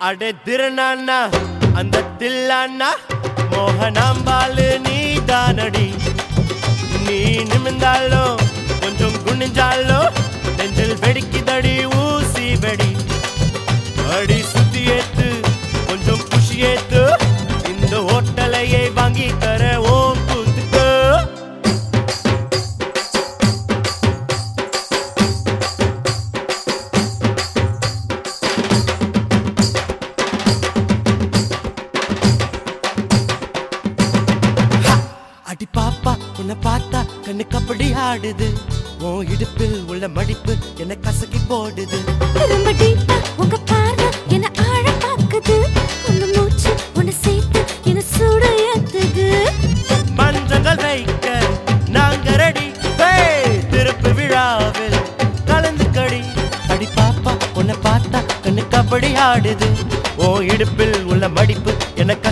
அடே திருநானா அந்த தில்லானா மோகனாம்பாலு நீ தானடி நீ நிமிந்தாலும் கொஞ்சம் குனிஞ்சாலும் நெஞ்சில் வெடிக்குதடி ஊசி வெடி அடி சுத்தி ஏத்து கொஞ்சம் குஷி ஏத்து இந்த ஹோட்டலையே வாங்கி தர ஓம் கூத்துக்கு அடி பாப்பா உன்னை பார்த்தா கண்ணுக்கு அப்படி ஆடுது உன் இடுப்பில் உள்ள மடிப்பு என்ன கசக்கி போடுது ரொம்ப டீப்பா உங்க பார்வை என்ன ஆழ பாக்குது உங்க மூச்சு உன்னை சேர்த்து என்ன சுட ஏத்துது மஞ்சங்கள் வைக்க நாங்க ரெடி திருப்பு விழாவில் கலந்து கடி அடி பாப்பா உன்னை பார்த்தா கண்ணுக்கு அப்படி ஆடுது உன் இடுப்பில் உள்ள மடிப்பு என்ன